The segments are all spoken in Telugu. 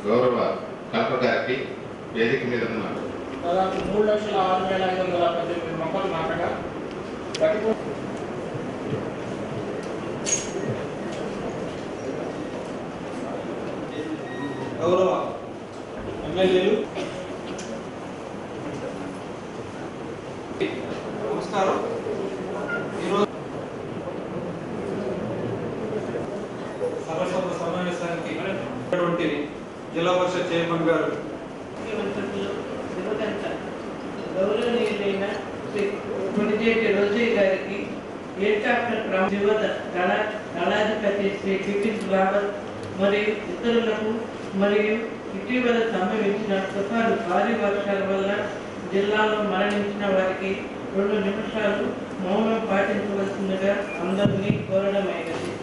గౌరవ కలెక్టర్ గారికి వేదిక మీద ఉన్న దాదాపు మూడు లక్షల ఆరు వేల ఐదు వందల పద్దెనిమిది మొక్కలు నాటగా గడిపో గౌరవ ఎమ్మెల్యేలు నమస్కారం ఈరోజు సర్వసభ సమావేశానికి అటువంటి జిల్లా పరిషత్ చైర్మన్ గారు ముఖ్యమంత్రులు యువతంతా గౌరవనీయులైన శ్రీ కొనిజేటి రోజయ్య గారికి ఎయిర్ క్రాఫ్ట్ ప్ర- యువత దళ దళాధిపతి శ్రీ బిపిన్ రావత్ మరియు ఇతరులకు మరియు ఇటీవల సంభవించిన తుఫాను భారీ వర్షాల వల్ల జిల్లాలో మరణించిన వారికి రెండు నిమిషాలు మౌనం పాటించవలసిందిగా అందరినీ కోరడమైనది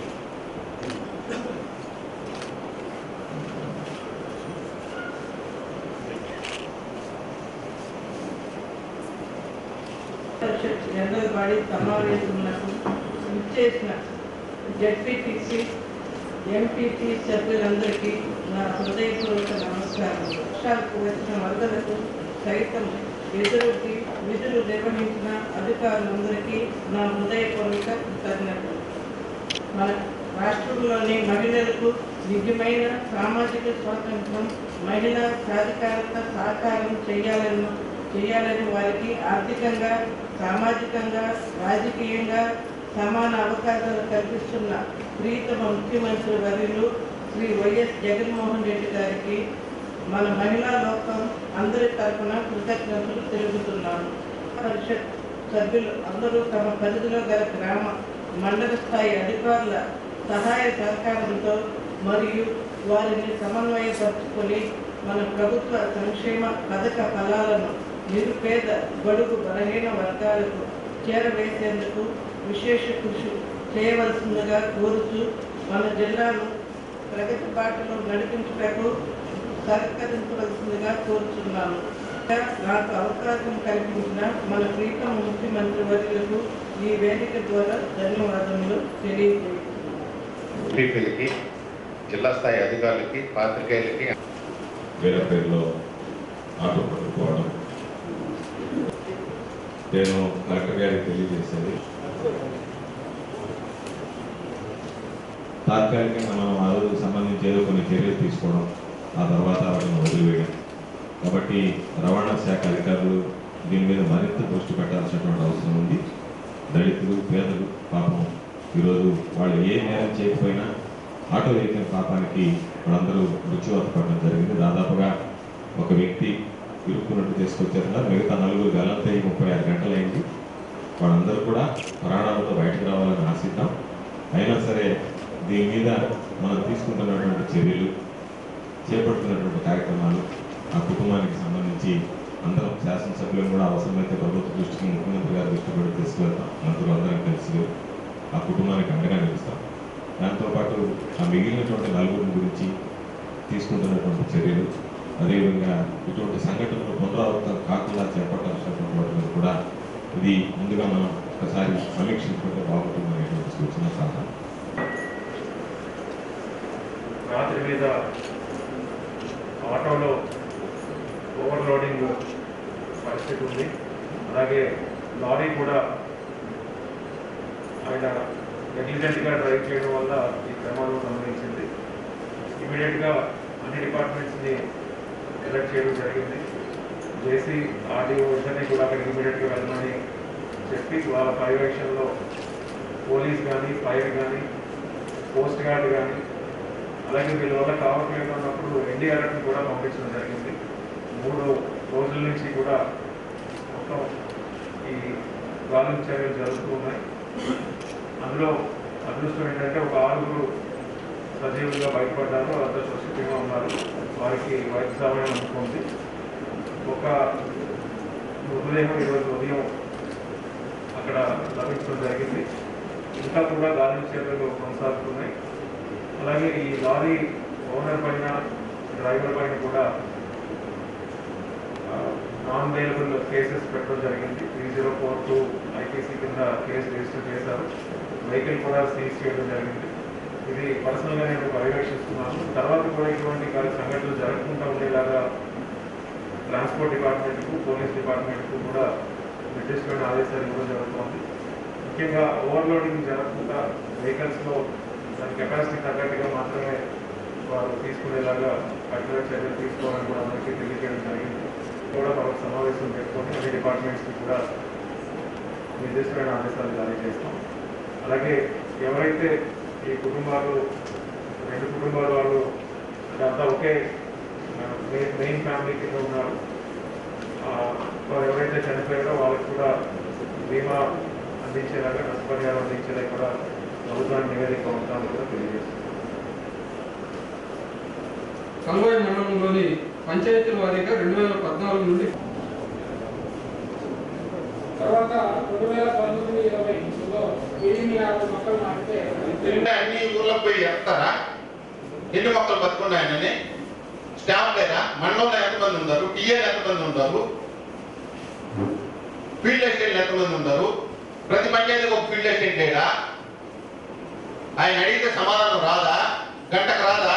పరిషత్ జనరల్ బాడీ సమావేశములకు ఇచ్చేసిన జడ్పీటీసీ ఎంపీటీ సభ్యులందరికీ నా హృదయపూర్వక నమస్కారం వర్షాలకు వచ్చిన వరదలకు సైతం ఎదురుకి విధులు నిర్వహించిన అధికారులందరికీ నా హృదయపూర్వక కృతజ్ఞతలు మన రాష్ట్రంలోని మహిళలకు నిజమైన సామాజిక స్వాతంత్రం మహిళా సాధికారత సాకారం చేయాలని చేయాలని వారికి ఆర్థికంగా సామాజికంగా రాజకీయంగా సమాన అవకాశాలు కల్పిస్తున్న ప్రీతమ ముఖ్యమంత్రి వర్యులు శ్రీ వైఎస్ జగన్మోహన్ రెడ్డి గారికి మన మహిళా లోకం అందరి తరఫున కృతజ్ఞతలు తెలుపుతున్నాను పరిషత్ సభ్యులు అందరూ తమ పరిధిలో గల గ్రామ మండల స్థాయి అధికారుల సహాయ సహకారంతో మరియు వారిని సమన్వయపరుచుకొని మన ప్రభుత్వ సంక్షేమ పథక ఫలాలను నిరుపేద బడుగు బలహీన వర్గాలకు చేరవేసేందుకు విశేష కృషి చేయవలసిందిగా కోరుతూ మన జిల్లాను ప్రగతి బాటలో నడిపించుటకు సహకరించవలసిందిగా కోరుతున్నాను నాకు అవకాశం కల్పించిన మన ప్రీతం ముఖ్యమంత్రి వర్యులకు ఈ వేదిక ద్వారా ధన్యవాదములు తెలియజేస్తున్నాను టీపీలకి జిల్లా స్థాయి అధికారులకి పాత్రికేయులకి వేరే పేరులో ఆటో పట్టుకోవడం నేను కలెక్టర్ గారికి తెలియజేసేది తాత్కాలికంగా మనం ఆ రోజు సంబంధించి ఏదో కొన్ని చర్యలు తీసుకోవడం ఆ తర్వాత వాటిని వదిలివేయడం కాబట్టి రవాణా శాఖ అధికారులు దీని మీద మరింత దృష్టి పెట్టాల్సినటువంటి అవసరం ఉంది దళితులు పేదలు పాపం ఈరోజు వాళ్ళు ఏ నేరం చేయకపోయినా ఆటో ఎక్కిన పాపానికి వాళ్ళందరూ మృత్యువాత పడడం జరిగింది దాదాపుగా ఒక వ్యక్తి ఇరుక్కున్నట్టు తీసుకొచ్చారు మిగతా నలుగురు గలంతా ఈ ముప్పై ఆరు గంటలైంది వాళ్ళందరూ కూడా ప్రాణాలతో బయటకు రావాలని ఆశిద్దాం అయినా సరే దీని మీద మనం తీసుకుంటున్నటువంటి చర్యలు చేపడుతున్నటువంటి కార్యక్రమాలు ఆ కుటుంబానికి సంబంధించి అందరం శాసనసభ్యులను కూడా అవసరమైతే ప్రభుత్వ దృష్టికి ముఖ్యమంత్రి గారి దృష్టి కూడా తీసుకువెళ్తాం మంత్రులు అందరం కలిసి ఆ కుటుంబానికి అండగా నిలుస్తాం దాంతోపాటు ఆ మిగిలినటువంటి నలుగురిని గురించి తీసుకుంటున్నటువంటి చర్యలు అదేవిధంగా ఇటువంటి సంఘటనలు పునరావృతం కాకుండా చేపట్టాల్సినటువంటి వాటి మీద కూడా ఇది ముందుగా మనం ఒకసారి సమీక్షించుకుంటే బాగుంటుంది అనేటువంటి సూచన సలహా రాత్రి మీద ఆటోలో ఓవర్లోడింగ్ పరిస్థితి ఉంది అలాగే లారీ కూడా ఆయన నెగ్లిజెంట్గా డ్రైవ్ చేయడం వల్ల ఈ ప్రమాదం సంభవించింది ఇమీడియట్గా అన్ని డిపార్ట్మెంట్స్ని ఎలక్ట్ చేయడం జరిగింది జేసీ ఆర్డీఓ ఇద్దరిని కూడా అక్కడికి ఇమీడియట్గా వెళ్ళమని చెప్పి వాళ్ళ పర్యవేక్షణలో పోలీస్ కానీ ఫైర్ కానీ కోస్ట్ గార్డ్ కానీ అలాగే వీళ్ళ వల్ల కావట్లేదు అన్నప్పుడు ఎన్డీఆర్ఎఫ్ని కూడా పంపించడం జరిగింది మూడు రోజుల నుంచి కూడా మొత్తం ఈ గాలింపు చర్యలు జరుగుతూ ఉన్నాయి అందులో అదృష్టం ఏంటంటే ఒక ఆరుగురు సజీవులుగా బయటపడ్డారు వాళ్ళంతా సురక్షితంగా ఉన్నారు వారికి వైద్య సహాయం అందుకుంది ఒక మృతదేహం ఈరోజు ఉదయం అక్కడ లభించడం జరిగింది ఇంకా కూడా గాలింపు చర్యలు కొనసాగుతున్నాయి అలాగే ఈ లారీ ఓనర్ పైన డ్రైవర్ పైన కూడా నాన్ బెయిలబుల్ కేసెస్ పెట్టడం జరిగింది three zero four two IPC కింద కేసు రిజిస్టర్ చేశారు వెహికల్ కూడా సీజ్ చేయడం జరిగింది ఇది పర్సనల్గా నేను పర్యవేక్షిస్తున్నాను తర్వాత తర్వాత కూడా ఇటువంటి కా- సంఘటనలు జరగకుండా ఉండేలాగా ట్రాన్స్పోర్ట్ డిపార్ట్మెంట్కు పోలీస్ డిపార్ట్మెంట్కు కూడా నిర్దిష్టమైన ఆదేశాలు ఇవ్వడం జరుగుతుంది ముఖ్యంగా ఓవర్లోడింగ్ జరగకుండా వెహికల్స్లో దాని కెపాసిటీ తగ్గట్టుగా మాత్రమే వారు తీసుకునేలాగా కఠిన చర్యలు తీసుకోవాలని కూడా అందరికీ తెలియజేయడం జరిగింది కూడా మరొక సమావేశం పెట్టుకొని అన్ని డిపార్ట్మెంట్స్కి కూడా నిర్దిష్టమైన ఆదేశాలు జారీ చేస్తాం అలాగే ఎవరైతే ఈ కుటుంబాలు రెండు కుటుంబాల వాళ్ళు అంతా ఒకే మెయిన్ ఫ్యామిలీ కింద ఉన్నారు ఆ, వారు ఎవరైతే చనిపోయారో వాళ్ళకి కూడా బీమా అందించేలాగా నష్టపరిహారం అందించేలాగా కూడా ప్రభుత్వానికి నివేదిక ఉంటామని కూడా తెలియజేస్తుంది కల్వాయి మండలంలోని పంచాయతీల వారీగా రెండు వేల పద్నాలుగు నుండి తర్వాత రెండు వేల పంతొమ్మిది ఇరవై లో వెయ్యి యాభై మొక్కలు నాటితే తింటే అన్ని ఊర్లకు పోయి ఎత్తారా ఎన్ని మొక్కలు బతుకున్నాయని స్టాఫ్ లేరా మండలంలో ఎంతమంది ఉన్నారు టీఏలు ఎంతమంది ఉన్నారు ఫీల్డ్ అసిస్టెంట్లు ఎంతమంది ఉన్నారు ప్రతి పంచాయతీకి ఒక ఫీల్డ్ అసిస్టెంట్ లేడా ఆయన అడిగితే సమాధానం రాదా గంటకు రాదా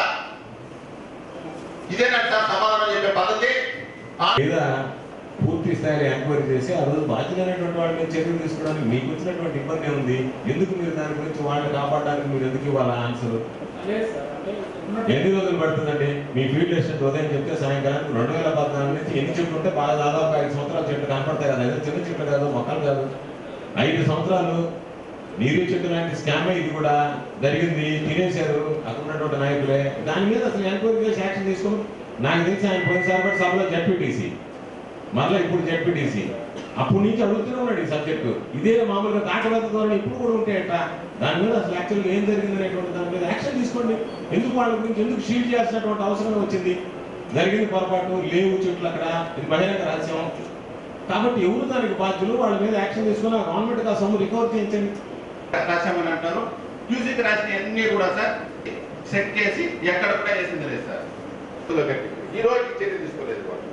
ఇదేనంట సార్ సమాధానం చెప్పే పద్ధతి ఆ మీద పూర్తి స్థాయిలో ఎంక్వైరీ చేసి ఆ రోజు బాధ్యులైనటువంటి వాళ్ళ మీద చర్యలు తీసుకోవడానికి మీకు వచ్చినటువంటి ఇబ్బంది ఉంది ఎందుకు మీరు దాని గురించి వాళ్ళని కాపాడడానికి మీరు ఎందుకు ఇవ్వాలి ఆన్సర్ అదే సార్ అంటే ఎన్ని రోజులు పడుతుందండి మీ ఫీల్డ్ అసిస్టెంట్ ఉదయం చెప్తే సాయంకాలం రెండు వేల పద్నాలుగు నుంచి ఎన్ని చెట్లు ఉంటే బాగా దాదాపు ఐదు సంవత్సరాల చెట్లు కనపడతాయి కదా ఏదో చిన్న చెట్లు కాదు మొక్కలు కాదు ఐదు సంవత్సరాలు నీరు చెట్టు లాంటి స్కామ్ ఇది కూడా జరిగింది తినేశారు అక్కడ ఉన్నటువంటి నాయకులే దాని మీద అసలు ఎంక్వైరీ చేసి యాక్షన్ తీసుకుని నాకు తెలిసి ఆయన పోయినసారి బట్టి సభలో జడ్పీటీసీ మరలా ఇప్పుడు జడ్పీటీసీ అప్పటి నుంచి అడుగుతూనే ఉన్నాడు ఈ సబ్జెక్టు ఇదే మామూలుగా కాకబద్ధతో ఇప్పుడు కూడా ఉంటాయట దాని మీద అసలు యాక్చువల్గా ఏం జరిగింది అనేటువంటి దాని మీద యాక్షన్ తీసుకోండి ఎందుకు వాళ్ళ గురించి ఎందుకు షీల్డ్ చేయాల్సినటువంటి అవసరం వచ్చింది జరిగింది పొరపాటు లేవు చెట్లు అక్కడ ఇది బహిరంగ రహస్యం కాబట్టి ఎవరు దానికి బాధ్యులు వాళ్ళ మీద యాక్షన్ తీసుకుని ఆ గవర్నమెంట్ ఆ సొమ్ము రికవర్ చేయించండి రాశామని అంటారు మ్యూజిక్ రాసిన అన్ని కూడా సార్ సెట్ చేసి ఎక్కడ కూడా వేసింది లేదు సార్ ఇందులో కట్టి. ఈ రోజు చర్య తీసుకోలేదు వాళ్ళు.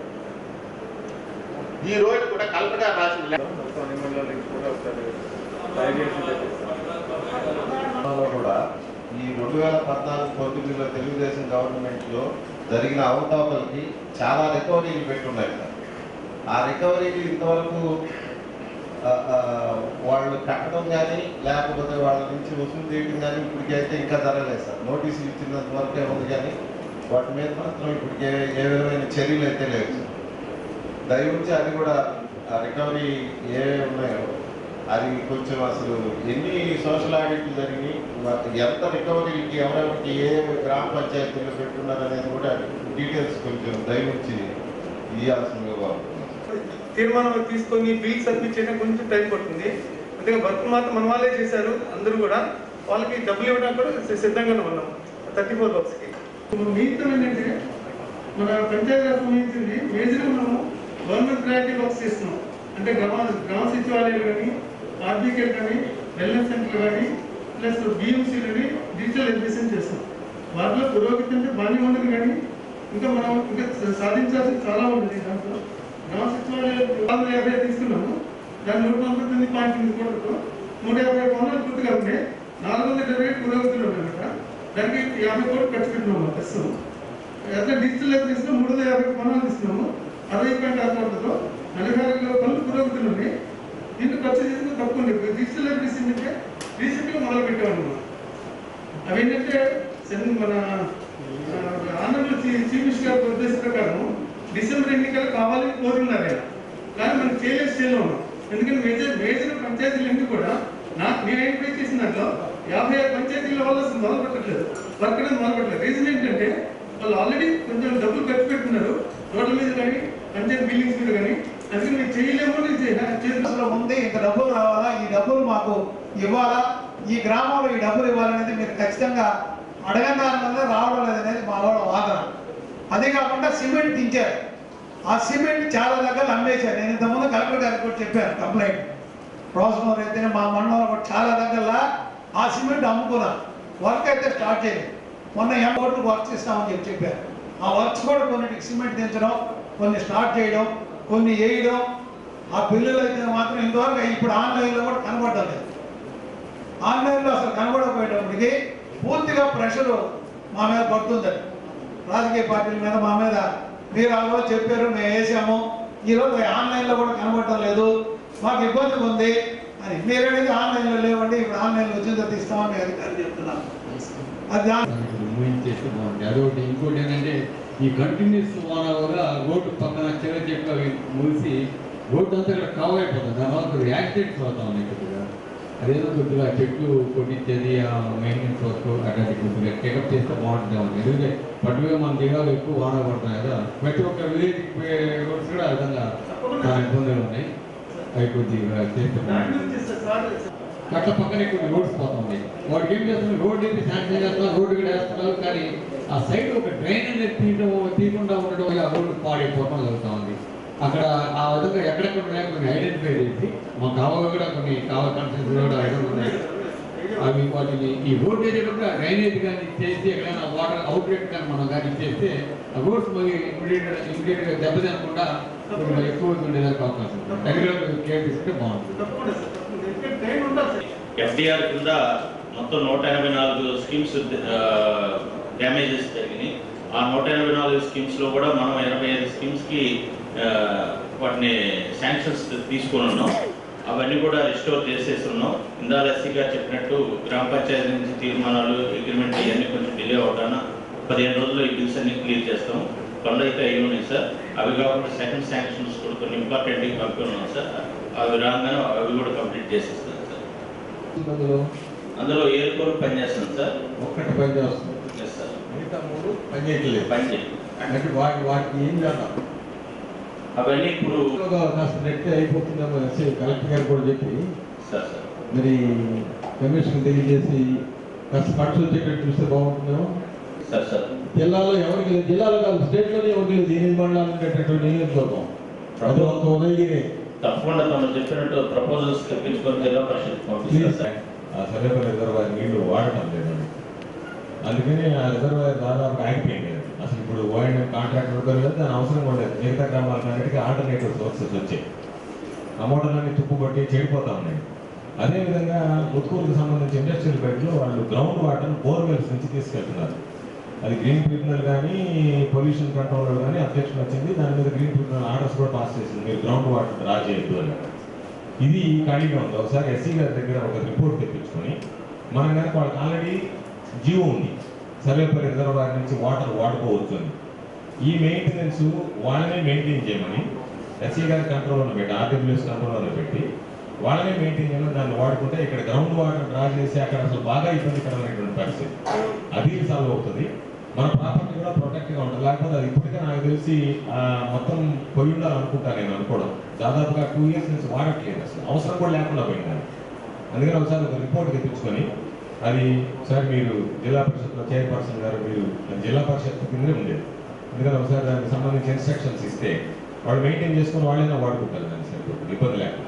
ఈ రోజు కూడా కలెక్టర్ గారు రాసిన లెటర్ మొత్తం అన్ని మండలాలకి కూడా ఒకసారి దయచేసి చెప్పేస్తాను తెలంగాణలో కూడా ఈ రెండు వేల పద్నాలుగు పంతొమ్మిదిలో తెలుగుదేశం గవర్నమెంట్లో జరిగిన అవతాపాలకి చాలా రికవరీలు పెట్టున్నాయి సార్ ఆ రికవరీలు ఇంతవరకు ఆ, ఆ, వాళ్ళు కట్టడం కానీ లేకపోతే వాళ్ళ నుంచి వసూలు చేయడం కానీ ఇప్పటికైతే ఇంకా జరగలేదు సార్ నోటీసులు ఇచ్చినంత వరకే ఉంది కానీ వాటి మీద మాత్రం ఇప్పటికే ఏ విధమైన చర్యలు అయితే లేవు సార్ దయవుంచి అది కూడా ఆ రికవరీ ఏ ఉన్నాయో అది కొంచెం అసలు ఎన్ని సోషల్ ఆడిట్లు జరిగి ఎంత రికవరీకి ఎవరెవరికి ఏ గ్రామ పంచాయతీలు పెట్టున్నారు అనేది కూడా డీటెయిల్స్ కొంచెం దయవుంచి ఇవ్వాల్సిందిగా బాగుంటుంది తీర్మానం తీసుకొని బిల్ సబ్మిట్ చేయడానికి కొంచెం టైం పడుతుంది అందుకే వర్క్ మాత్రం మన వాళ్ళే చేశారు అందరూ కూడా వాళ్ళకి డబ్బులు ఇవ్వడానికి కూడా సి- సిద్ధంగానే ఉన్నాం థర్టీ ఫోర్ వర్క్స్కి మిగతా ఏంటంటే మన పంచాయతీ రాజ్ సంబంధించింది మేజర్గా మనము గవర్నమెంట్ ప్రయారిటీ వర్క్స్ చేస్తున్నాం అంటే గ్రామ గ్రామ సచివాలయాలు కానీ ఆర్బీకేలు కానీ వెల్నెస్ సెంటర్ కానీ ప్లస్ బిఎంసీలు కానీ డిజిటల్ ఎడ్యుకేషన్ చేస్తున్నాం వాటిలో పురోగతి అంటే బాగానే ఉన్నది కానీ ఇంకా మనం ఇంకా సాధించాల్సింది చాలా ఉంది దాంట్లో గ్రామ సచివాలయాలు వందల యాభై తీసుకున్నాము దాని నూట నలభై తొమ్మిది పాయింట్ ఎనిమిది కోట్లతో నూట యాభై పనులు పూర్తిగా ఉన్నాయి నాలుగు వందల ఇరవై ఏడు పురోగతిలో ఉన్నాయన్నమాట దానికి యాభై కోట్లు ఖర్చు పెట్టినాము ప్రస్తుతం అట్లా డిజిటల్ లైబ్రరీస్లో మూడు వందల యాభై పనులు ఇస్తున్నాము అరవై పాయింట్ ఆరు కోట్లతో నలభై ఆరు పనులు పురోగతిలో ఉన్నాయి దీంట్లో ఖర్చు చేసిన తక్కువ ఉంది డిజిటల్ లైబ్రరీస్ ఏంటంటే రీసెంట్గా మొదలు పెట్టామన్నమాట అవి ఏంటంటే సెన్- మన ఆంధ్రప్రదేశ్ చీఫ్ చీఫ్ మినిస్టర్ గారి ఉద్దేశం ప్రకారం డిసెంబర్ ఎన్నికలు కావాలని కోరున్నారు ఆయన కానీ మనం చేయలేదు స్టేలో ఉన్నాం ఎందుకంటే మేజర్ మేజర్ పంచాయతీలన్నీ కూడా నా నేను ఐడెంటిఫై చేసిన దాంట్లో యాభై ఆరు పంచాయతీల వల్ల అసలు మొదలు పెట్టట్లేదు వర్క్ అనేది మొదలు పెట్టలేదు రీజన్ ఏంటంటే వాళ్ళు ఆల్రెడీ కొంచెం డబ్బులు ఖర్చు పెట్టుకున్నారు రోడ్ల మీద కానీ పంచాయతీ బిల్డింగ్స్ మీద కానీ అందుకని మీరు చేయలేమో నేను చేయ- చేసిన అసలు ఉంది ఇంత డబ్బులు రావాలా ఈ డబ్బులు మాకు ఇవ్వాలా ఈ గ్రామంలో ఈ డబ్బులు ఇవ్వాలనేది మీరు ఖచ్చితంగా అడగని దాని వల్ల రావడం లేదనేది మా వాళ్ళ వాదన అదే కాకుండా సిమెంట్ దించారు ఆ సిమెంట్ చాలా దగ్గర అమ్మేశారు నేను ఇంతకుముందు కలెక్టర్ గారికి కూడా చెప్పాను కంప్లైంట్ రోసమూర్ అయితే మా మండలంలో కూడా చాలా దగ్గర ఆ సిమెంట్ అమ్ముకున్నాను వర్క్ అయితే స్టార్ట్ చేయలేదు మొన్న ఎం కోట్లు వర్క్స్ ఇస్తామని చెప్పి చెప్పారు ఆ వర్క్స్ కూడా కొన్నిటికి సిమెంట్ దించడం కొన్ని స్టార్ట్ చేయడం కొన్ని వేయడం ఆ బిల్లులు అయితే మాత్రం ఇంతవరకు ఇప్పుడు ఆన్లైన్లో కూడా కనబడటం లేదు ఆన్లైన్లో అసలు కనబడకపోయేటప్పటికి పూర్తిగా ప్రెషర్ మా మీద పడుతుందండి రాజకీయ పార్టీల మీద మా మీద మీరు ఆ రోజు చెప్పారు మేము వేసాము ఈరోజు ఆన్లైన్లో కూడా కనబడటం లేదు మాకు ఇబ్బందిగా ఉంది అని మీరు అనేది ఆన్లైన్లో లేవండి ఇప్పుడు ఆన్లైన్లో వచ్చిన తర్వాత ఇస్తామని మీ అధికారులు చెప్తున్నారు అది దాని చేస్తే బాగుంటుంది అదొకటి ఇంకోటి ఏంటంటే ఈ కంటిన్యూస్ వాన వల్ల రోడ్డు పక్కన చిన్న చెట్లు అవి మూసి రోడ్డు అంతా ఇక్కడ కవర్ అయిపోతుంది దానివల్ల కొద్దిగా యాక్సిడెంట్స్ అవుతా ఉన్నాయి కొద్దిగా అదేదో కొద్దిగా చెట్లు కొట్టించేది ఆ మెయింటెనెన్స్ వర్క్ అట్లాంటి కొద్దిగా టేకప్ చేస్తే బాగుంటుంది ఎందుకంటే పట్టుగా మన దిగాలు ఎక్కువ వాన పడుతున్నాయి కదా ప్రతి ఒక్క విలేజ్ రోడ్స్ కూడా ఆ విధంగా చాలా ఇబ్బందులు ఉన్నాయి అవి కొద్దిగా చేస్తే బాగుంటుంది అట్లా పక్కనే కొన్ని రోడ్స్ పోతా ఉన్నాయి వాడికి ఏం చేస్తున్నారు రోడ్ అయితే శాంక్షన్ చేస్తున్నారు రోడ్డు కూడా వేస్తున్నారు కానీ ఆ సైడ్ ఒక డ్రైన్ అనేది తీయడం తీయకుండా ఉండడం వల్ల ఆ రోడ్డు పాడైపోవడం జరుగుతూ ఉంది అక్కడ ఆ విధంగా ఎక్కడెక్కడ ఉన్నాయో కొన్ని ఐడెంటిఫై చేసి మా కావాలి కూడా కొన్ని కావాలి కన్సెన్స్ కూడా ఐటమ్ ఉన్నాయి అవి వాటిని ఈ రోడ్ వేసేటప్పుడు ఆ డ్రైనేజ్ కానీ చేసి ఎక్కడైనా వాటర్ అవుట్లెట్ కానీ మనం కానీ ఇచ్చేస్తే ఆ రోడ్స్ మళ్ళీ ఇమీడియట్ ఇమీడియట్గా దెబ్బతినకుండా కొద్దిగా ఎక్కువ ఉండేదానికి అవకాశం ఉంది అది కూడా మీరు కేర్ తీసుకుంటే బాగుంటుంది ఎఫ్డిఆర్ కింద మొత్తం నూట ఎనభై నాలుగు స్కీమ్స్ డ్యామేజెస్ జరిగినాయి ఆ నూట ఎనభై నాలుగు స్కీమ్స్ లో కూడా మనం ఎనభై ఐదు స్కీమ్స్ కి ఆ, వాటిని శాంక్షన్స్ తీసుకొని ఉన్నాం అవన్నీ కూడా రిస్టోర్ చేసేసి ఉన్నాం ఇందాల ఎస్సీ గారు చెప్పినట్టు గ్రామ పంచాయతీ నుంచి తీర్మానాలు అగ్రిమెంట్ ఇవన్నీ కొంచెం డిలే అవటాన పదిహేను రోజుల్లో ఈ బిల్స్ అన్ని క్లియర్ చేస్తాం పనులు అయితే అయి ఉన్నాయి సార్ అవి కాకుండా సెకండ్ శాంక్షన్స్ కూడా కొన్ని ఇంపార్టెంట్ పంపి ఉన్నాం సార్ అవి రాగానే అవి కూడా కంప్లీట్ చేసేస్తాం సార్ అందులో అందులో ఏరుకోరు పని చేస్తాం సార్ ఒక్కటి పని చేస్తుంది ఎస్ సార్ మిగతా మూడు పని చేయట్లేదు పని చేయండి అంటే వాటి వాటికి ఏం చేద్దాం అవన్నీ ఇప్పుడు కాస్త నెట్ అయిపోతుందేమో అనేసి కలెక్టర్ గారు కూడా చెప్పి సార్ సార్ మరి కమిషన్ తెలియజేసి కాస్త ఫండ్స్ వచ్చేటట్టు చూస్తే బాగుంటుందేమో సార్ సార్ జిల్లాలో ఎవరికి లేదు జిల్లాలో కాదు స్టేట్లోనే ఎవరికి లేదు ఎనిమిది మండలాలు ఉండేటటువంటి నియోజకవర్గం అది ఒక ఉదయగిరి తప్పకుండా తమరు చెప్పినట్టు ప్రపోజల్స్ తెప్పించుకొని జిల్లా పరిషత్ పంపిస్తారు సార్ ఆ సర్వేపల్లి రిజర్వాయర్ నీళ్లు వాడటం లేదండి అందుకని ఆ రిజర్వాయర్ దాదాపు ఆగిపోయింది అసలు ఇప్పుడు ఓఎండ్ కాంట్రాక్ట్ లేదు దాని అవసరం కూడా లేదు మిగతా గ్రామాలన్నిటికీ ఆల్టర్నేటివ్ సోర్సెస్ వచ్చాయి ఆ మోటార్లన్నీ తుప్పుపట్టి చెడిపోతా ఉన్నాయి అదేవిధంగా ముత్కూరుకు సంబంధించి ఇండస్ట్రియల్ బెడ్లో వాళ్ళు గ్రౌండ్ వాటర్ బోర్వెల్స్ నుంచి తీసుకెళ్తున్నారు అది గ్రీన్ ట్రిబ్యునల్ కానీ పొల్యూషన్ కంట్రోలర్ కానీ అబ్జెక్షన్ వచ్చింది దాని మీద గ్రీన్ ట్రిబ్యునల్ ఆర్డర్స్ కూడా పాస్ చేసింది మీరు గ్రౌండ్ వాటర్ డ్రా చేయొద్దు అని ఇది ఖాళీగా ఉంది ఒకసారి ఎస్సీ గారి దగ్గర ఒక రిపోర్ట్ తెప్పించుకొని మనం కనుక వాళ్ళకి ఆల్రెడీ జియో ఉంది సర్వేపల్లి రిజర్వాయర్ నుంచి వాటర్ వాడుకోవచ్చు అని ఈ మెయింటెనెన్స్ వాళ్ళనే మెయింటైన్ చేయమని ఎస్సీ గారి కంట్రోల్లో పెట్టి ఆర్డబ్ల్యూఎస్ కంట్రోల్లో పెట్టి వాళ్ళనే మెయింటైన్ చేయమని దాన్ని వాడుకుంటే ఇక్కడ గ్రౌండ్ వాటర్ డ్రా చేసి అక్కడ అసలు బాగా ఇబ్బందికరమైనటువంటి పరిస్థితి అది సాల్వ్ అవుతుంది మన ప్రాపర్టీ కూడా ప్రొటెక్ట్గా ఉంటుంది లేకపోతే అది ఇప్పటికే నాకు తెలిసి ఆ, మొత్తం పోయి ఉండాలనుకుంటా నేను అనుకోవడం దాదాపుగా టూ ఇయర్స్ నుంచి వాడట్లేదు అసలు అవసరం కూడా లేకుండా పోయింది అది. అందుకని ఒకసారి ఒక రిపోర్ట్ తెప్పించుకొని అది సార్ మీరు జిల్లా పరిషత్లో చైర్పర్సన్ గారు మీరు జిల్లా పరిషత్ కిందే ఉండేది అందుకని ఒకసారి దానికి సంబంధించి ఇన్స్ట్రక్షన్స్ ఇస్తే వాళ్ళు మెయింటైన్ చేసుకొని వాళ్ళైనా వాడుకుంటారు దాన్ని సరిపోతుంది ఇబ్బంది లేకుండా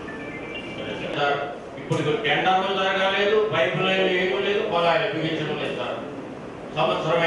సార్ ఇప్పుడు ఇక్కడ టెండర్లు జరగలేదు పైప్ లైన్ ఏమీ లేదు పొలాలు బిగించడం లేదు సార్ సంవత్సరమై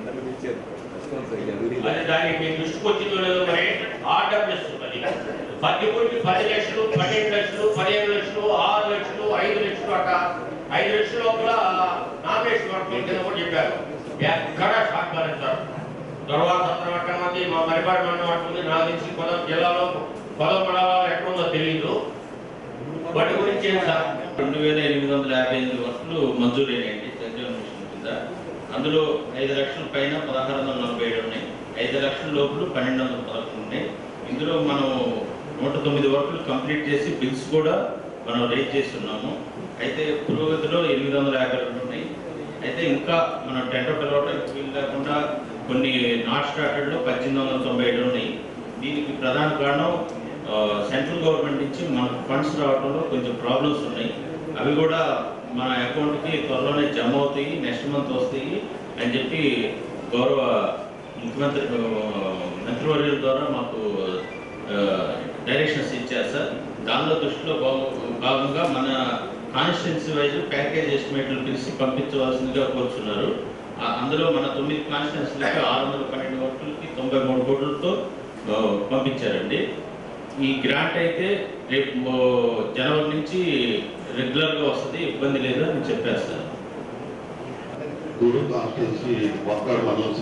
అది దానికి మీ దృష్టికి వచ్చిందో లేదో మరి ఆర్డబ్ల్యూఎస్ అది పది కోటి పది లక్షలు పన్నెండు లక్షలు పదిహేను లక్షలు ఆరు లక్షలు ఐదు లక్షలు అట్ట ఐదు లక్షల లోపల నామినేషన్ వర్క్ కింద కూడా చెప్పారు ఎక్కడ సహకారం సార్ తర్వాత అందరం అక్కడ మంది మా మరిపాటి మండలం అట్టుంది నాకు తెలిసి పదం జిల్లాలో పదవ మండలాలు ఎక్కడ ఉందో తెలియదు వాటి గురించి ఏం సార్ రెండు వేల ఎనిమిది వందల యాభై ఎనిమిది వర్షాలు మంజూరైనాయండి సెంట్రల్ మిషన్ కింద అందులో ఐదు లక్షల పైన పదహారు వందల నలభై ఏడు ఉన్నాయి ఐదు లక్షల లోపల పన్నెండు వందల పదకొండు ఉన్నాయి ఇందులో మనం నూట తొమ్మిది వర్కులు కంప్లీట్ చేసి బిల్స్ కూడా మనం రేట్ చేస్తున్నాము అయితే పురోగతిలో ఎనిమిది వందల యాభై రెండు ఉన్నాయి అయితే ఇంకా మనం టెండర్ పిలవడానికి వీలు లేకుండా కొన్ని నాట్ స్టార్టెడ్లో పద్దెనిమిది వందల తొంభై ఏడు ఉన్నాయి దీనికి ప్రధాన కారణం ఆ, సెంట్రల్ గవర్నమెంట్ నుంచి మనకు ఫండ్స్ రావడంలో కొంచెం ప్రాబ్లమ్స్ ఉన్నాయి అవి కూడా మన అకౌంట్కి త్వరలోనే జమ అవుతాయి నెక్స్ట్ మంత్ వస్తాయి అని చెప్పి గౌరవ ముఖ్యమంత్రి ఆ, మంత్రివర్యుల ద్వారా మాకు డైరెక్షన్స్ ఇచ్చారు సార్ దానిలో దృష్టిలో భాగ- భాగంగా మన కాన్స్టిట్యున్సీ వైజ్ ప్యాకేజ్ ఎస్టిమేట్లు పిలిచి పంపించవలసిందిగా కోరుచున్నారు ఆ- అందులో మన తొమ్మిది కాన్స్టిట్యున్సీలకి ఆరు వందల పన్నెండు కోట్లకి తొంభై మూడు కోట్లతో ఆ, పంపించారండి ఈ గ్రాంట్ అయితే రేపు మో- జనవరి నుంచి రెగ్యులర్గా వస్తుంది ఇబ్బంది లేదు అని చెప్పారు సార్ గూడూరు కాన్స్టిట్యున్సీ వర్కాడ్ మండలం సంబంధించి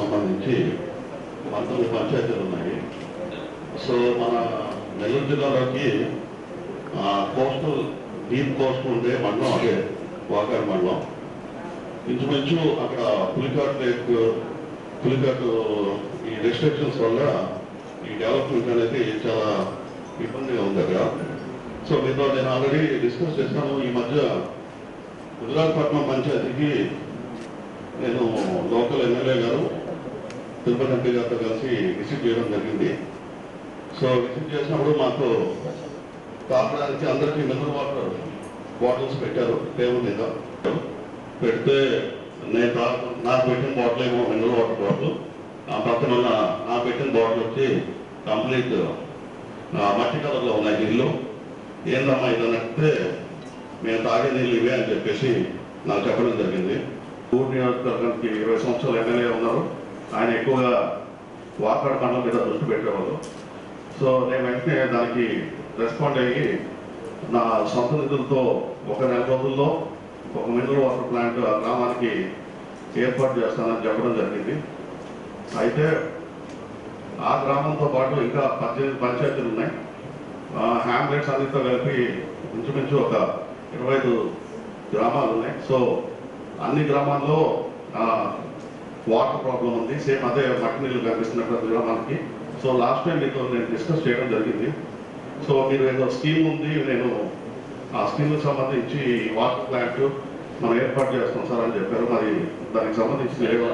నుంచి పంతొమ్మిది పంచాయతీలు ఉన్నాయి సో మన నెల్లూరు జిల్లాలోకి కోస్టల్ డీప్ కోస్ట్ ఉండే మండలం అదే వాకాడు మండలం ఇంచుమించు అక్కడ పులికాట్ లేక్ పులికాట్ ఈ రెస్ట్రిక్షన్స్ వల్ల ఈ డెవలప్మెంట్ అనేది చాలా ఇబ్బందిగా ఉంది అక్కడ సో మీతో నేను ఆల్రెడీ డిస్కస్ చేస్తాను ఈ మధ్య గుజరాత్పట్నం పంచాయతీకి నేను లోకల్ ఎమ్మెల్యే గారు తిరుపతి ఎంపీ గారితో కలిసి విజిట్ చేయడం జరిగింది సో విజిట్ చేసినప్పుడు మాకు తాగడానికి అందరికీ మినరల్ వాటర్ బాటిల్స్ పెట్టారు టేబుల్ మీద పెడితే నేను తాగు నాకు పెట్టిన బాటిల్ ఏమో మినరల్ వాటర్ బాటిల్ ఆ పక్కన ఉన్న నా పెట్టిన బాటిల్ వచ్చి కంప్లీట్ మట్టి కలర్లో ఉన్నాయి నీళ్ళు ఏందమ్మా ఇది అంటే మేము తాగే నీళ్ళు ఇవే అని చెప్పేసి నాకు చెప్పడం జరిగింది ఊరు నియోజకవర్గానికి ఇరవై సంవత్సరాలు ఎమ్మెల్యే ఉన్నారు ఆయన ఎక్కువగా వాకాడ మండలం మీద దృష్టి పెట్టేవాళ్ళు సో నేను వెంటనే దానికి రెస్పాండ్ అయ్యి నా సొంత నిధులతో ఒక నెల రోజుల్లో ఒక మినరల్ వాటర్ ప్లాంట్ ఆ గ్రామానికి ఏర్పాటు చేస్తానని చెప్పడం జరిగింది అయితే ఆ గ్రామంతో పాటు ఇంకా పద్దెనిమిది పంచాయతీలు ఉన్నాయి హ్యామ్లెట్స్ అన్నిటితో కలిపి ఇంచుమించు ఒక ఇరవై ఐదు గ్రామాలు ఉన్నాయి సో అన్ని గ్రామాల్లో వాటర్ ప్రాబ్లం ఉంది సేమ్ అదే మట్టి నీళ్ళు కనిపిస్తున్న ప్రతి గ్రామానికి సో లాస్ట్ టైం మీతో నేను డిస్కస్ చేయడం జరిగింది సో మీరు ఏదో స్కీమ్ ఉంది నేను ఆ స్కీమ్కి సంబంధించి వాటర్ ప్లాంట్ మనం ఏర్పాటు చేస్తాం సార్ అని చెప్పారు మరి దానికి సంబంధించి ఏదో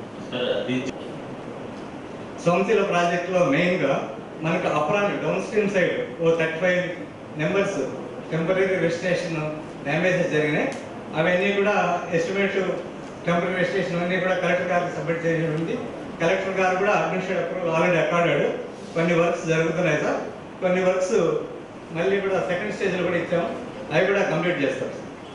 సోమశిల ప్రాజెక్టులో మెయిన్గా మనకు అప్రాన్ డౌన్ స్ట్రీమ్ సైడ్ ఓ thirty five numbers temporary registration damages జరిగినాయి అవన్నీ కూడా ఎస్టిమేట్ టెంపరీ రెజిస్ట్రేషన్ అన్నీ కూడా కలెక్టర్ గారికి సబ్మిట్ చేయడం ఉంది కలెక్టర్ గారు కూడా అడ్మినిస్ట్రేటివ్ అప్రూవల్ ఆల్రెడీ అకార్డాడు కొన్ని వర్క్స్ జరుగుతున్నాయి సార్ కొన్ని వర్క్స్ మళ్ళీ కూడా సెకండ్ స్టేజ్లో కూడా ఇచ్చాము అవి కూడా కంప్లీట్ చేస్తాం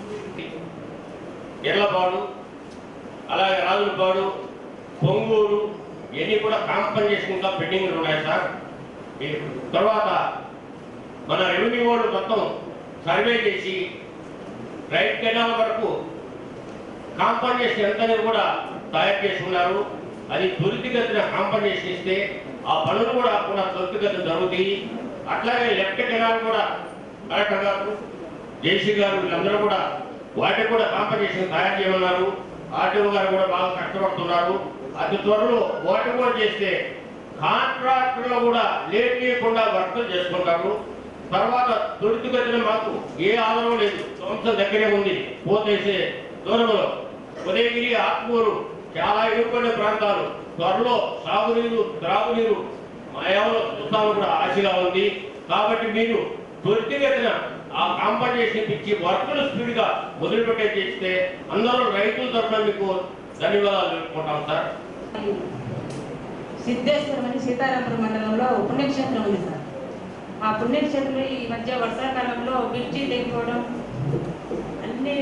ఎర్లపాడు అలాగే రాజులపాడు పొంగూరు ఇవన్నీ కూడా కాంపన్సేషన్ ఇంకా పెండింగ్ ఉన్నాయి సార్ ఈ తర్వాత మన రెవెన్యూ వాళ్ళు మొత్తం సర్వే చేసి రైట్ కెనాల్ వరకు కాంపన్సేషన్ ఎంత అనేది కూడా తయారు చేసి ఉన్నారు అది త్వరితగతిన కాంపన్సేషన్ ఇస్తే ఆ పనులు కూడా కూడా త్వరితగతిన జరుగుతాయి అట్లాగే లెఫ్ట్ కెనాల్ కూడా కలెక్టర్ గారు జేసీ గారు వీళ్ళందరూ కూడా వాటికి కూడా కాంపన్సేషన్ తయారు చేయమన్నారు ఆర్టీఓ గారు కూడా బాగా కష్టపడుతున్నారు అతి త్వరలో వాటిని కూడా చేస్తే కాంట్రాక్టులో కూడా లేట్ చేయకుండా వర్కులు చేసుకుంటారు తర్వాత త్వరితగతిన మాకు ఏ ఆధారం లేదు సంవత్సరం దగ్గరే ఉంది పోతేసే దూరంలో ఉదయగిరి ఆత్మూరు చాలా ఇరుక్కునే ప్రాంతాలు త్వరలో సాగునీరు త్రాగునీరు మాయాలో చూస్తామని కూడా ఆశగా ఉంది కాబట్టి మీరు త్వరితగతిన ఆ కాంపన్సేషన్ ఇచ్చి వర్కులు స్పీడ్ గా మొదలుపెట్టే చేస్తే అందరూ రైతుల తరఫున మీకు ధన్యవాదాలు తెలుపుకుంటాం సార్ సిద్ధేశ్వరం అని సీతారామపురం మండలంలో పుణ్యక్షేత్రం ఉంది సార్ ఆ పుణ్యక్షేత్రంలో ఈ మధ్య వర్షాకాలంలో బ్రిడ్జి తెగిపోవడం అన్ని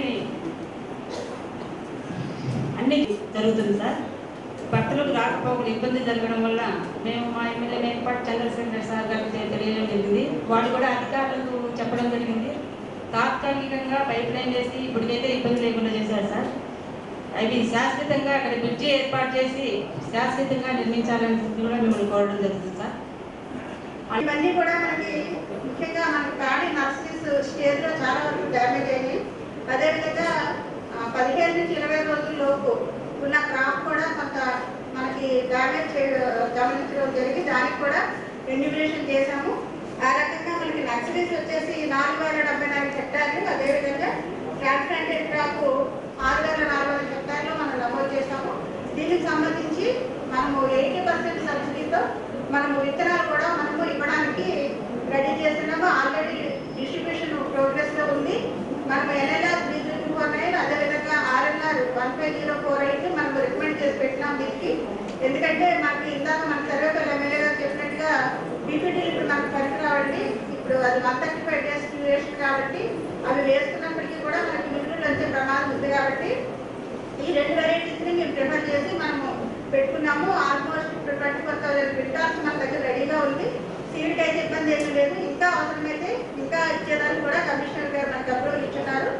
అన్ని జరుగుతుంది సార్ భక్తులకు రాకపోకలు ఇబ్బంది జరగడం వల్ల మేము మా ఎమ్మెల్యే మేకపాటి చంద్రశేఖర్ సార్ గారికి తె- తెలియజేయడం జరిగింది వాళ్ళు కూడా అధికారులకు చెప్పడం జరిగింది తాత్కాలికంగా పైప్ లైన్ వేసి ఇప్పటికైతే ఇబ్బంది లేకుండా చేశారు సార్ అవి శాశ్వతంగా అక్కడ బ్రిడ్జి ఏర్పాటు చేసి శాశ్వతంగా నిర్మించాలని కూడా మిమ్మల్ని కోరడం జరుగుతుంది సార్ ఇవన్నీ కూడా మనకి ముఖ్యంగా మనకి పాడి నర్సరీస్ స్టేజ్ లో చాలా వరకు డ్యామేజ్ అయినాయి అదేవిధంగా ఆ, పదిహేను నుంచి ఇరవై రోజుల లోపు ఉన్న క్రాప్ కూడా కొంత మనకి డ్యామేజ్ గమనించడం జరిగి దానికి కూడా ఎన్యూమినేషన్ చేశాము ఆ రకంగా మనకి నర్సరీస్ వచ్చేసి నాలుగు వేల డెబ్బై నాలుగు హెక్టార్లు అదేవిధంగా ట్రాన్స్ప్లాంటెడ్ క్రాప్ ఆరు వేల నాలుగు వందల హెక్టార్లు మనం నమోదు చేశాము దీనికి సంబంధించి మనము ఎయిటీ పర్సెంట్ సబ్సిడీతో మనము విత్తనాలు కూడా మనము ఇవ్వడానికి రెడీ చేస్తున్నాము ఆల్రెడీ డిస్ట్రిబ్యూషన్ ప్రోగ్రెస్ లో ఉంది మనము NLR three three two one nine అదేవిధంగా RNR one five zero four eight మనం రికమెండ్ చేసి పెట్టినాం దీనికి ఎందుకంటే మనకి ఇందాక మన సర్వేపల్లి ఎమ్మెల్యే గారు చెప్పినట్టుగా బీపీటీలు ఇప్పుడు మనకు పనికి రావండి ఇప్పుడు అది one thirty five days duration కాబట్టి అవి వేసుకున్నప్పటికీ కూడా మనకి మిగులు వచ్చే ప్రమాదం ఉంది కాబట్టి ఈ రెండు వెరైటీస్ ని మేము ప్రిఫర్ చేసి మనము పెట్టుకున్నాము ఆల్మోస్ట్ ఇప్పుడు ట్వంటీ ఫోర్ థౌసండ్ క్వింటాల్స్ మన దగ్గర రెడీగా ఉంది సీడ్కి అయితే ఇబ్బంది ఏమీ లేదు ఇంకా అవసరమైతే ఇంకా ఇచ్చేదానికి కూడా కమిషనర్ గారు మనకు అప్రూవల్ ఇచ్చున్నారు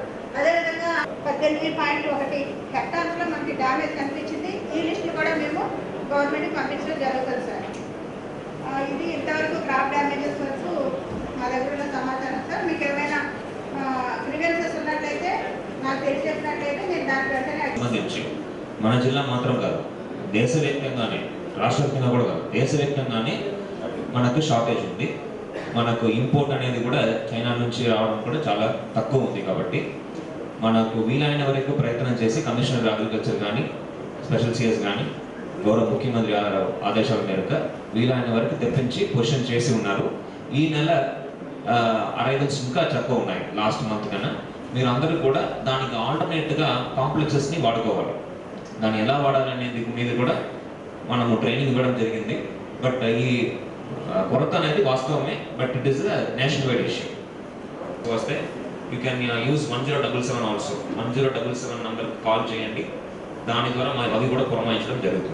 అదేవిధంగా పద్దెనిమిది పాయింట్ ఒకటి హెక్టార్స్ లో మనకి డ్యామేజ్ కనిపించింది ఈ లిస్ట్ కూడా మేము గవర్నమెంట్కి పంపించడం జరుగుతుంది సార్ ఆ, ఇది ఇంతవరకు క్రాప్ డ్యామేజెస్ వరకు మా దగ్గర ఉన్న సమాచారం సార్ మీకు ఏమైనా గ్రీవెన్సెస్ ఉన్నట్లయితే నాకు తెలిసి చెప్పినట్లయితే నేను దాని వెంటనే సంబంధించి మన జిల్లా మాత్రం కాదు దేశవ్యాప్తంగానే రాష్ట్రవ్యాప్తంగా కూడా కాదు దేశవ్యాప్తంగానే మనకు షార్టేజ్ ఉంది మనకు ఇంపోర్ట్ అనేది కూడా చైనా నుంచి రావడం కూడా చాలా తక్కువ ఉంది కాబట్టి మనకు వీలైన వరకు ప్రయత్నం చేసి కమిషనర్ అగ్రికల్చర్ కానీ స్పెషల్ సిఎస్ కానీ గౌరవ ముఖ్యమంత్రి ఆ- ఆదేశాల మేరకు వీలైన వరకు తెప్పించి పొజిషన్ చేసి ఉన్నారు ఈ నెల అరైవల్స్ ఇంకా తక్కువ ఉన్నాయి లాస్ట్ మంత్ కన్నా మీరు అందరూ కూడా దానికి ఆల్టర్నేట్గా కాంప్లెక్సెస్ని వాడుకోవాలి దాన్ని ఎలా వాడాలనేది మీద కూడా మనము ట్రైనింగ్ ఇవ్వడం జరిగింది బట్ ఈ ఆ, కొరత అనేది వాస్తవమే but it is nationwide issue వస్తే you can use one zero double seven also one zero double seven number call చేయండి దాని ద్వారా మా- అవి కూడా పురమాయించడం జరుగుతుంది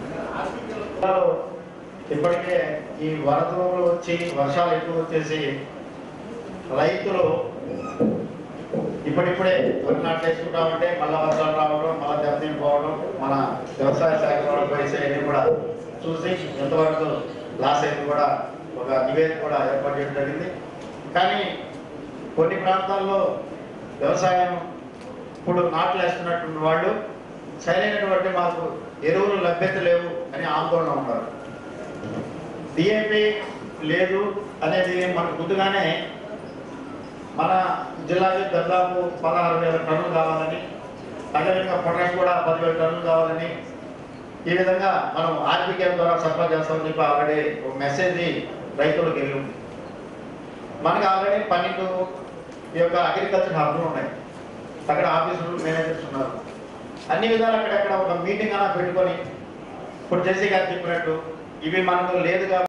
ఇప్పటికే ఈ వరదలు వచ్చి వర్షాలు ఎక్కువ వచ్చేసి రైతులు ఇప్పుడిప్పుడే వరి నాట్లు వేసుకుంటామంటే మళ్ళా వర్షాలు రావడం మళ్ళా దెబ్బతిని పోవడం మన వ్యవసాయ శాఖ వాళ్ళు పోయేసి కూడా చూసి ఎంతవరకు లాస్ అయింది కూడా ఒక నివేదిక కూడా ఏర్పాటు చేయడం జరిగింది కానీ కొన్ని ప్రాంతాల్లో వ్యవసాయం ఇప్పుడు నాట్లు వేస్తున్నటువంటి వాళ్ళు సరైనటువంటి మాకు ఎరువులు లభ్యత లేవు అని ఆందోళన ఉన్నారు డిఏపి లేదు అనేది మనకు ముందుగానే మన జిల్లాకి దాదాపు పదహారు వేల టన్నులు కావాలని అదేవిధంగా పొటాష్ కూడా పదివేల టన్నులు కావాలని ఈ విధంగా మనం ఆర్బికేఎం ద్వారా సప్లై చేస్తామని చెప్పి ఆల్రెడీ ఒక మెసేజ్ రైతులకు వెళ్ళి మనకి ఆల్రెడీ పన్నెండు ఈ యొక్క అగ్రికల్చర్ హబ్లు ఉన్నాయి అక్కడ ఆఫీసులు మేనేజర్స్ ఉన్నారు అన్ని విధాలు అక్కడక్కడ ఒక మీటింగ్ అలా పెట్టుకొని ఇప్పుడు జేసీ గారు చెప్పినట్టు ఇవి మనకు లేదు కాబట్టి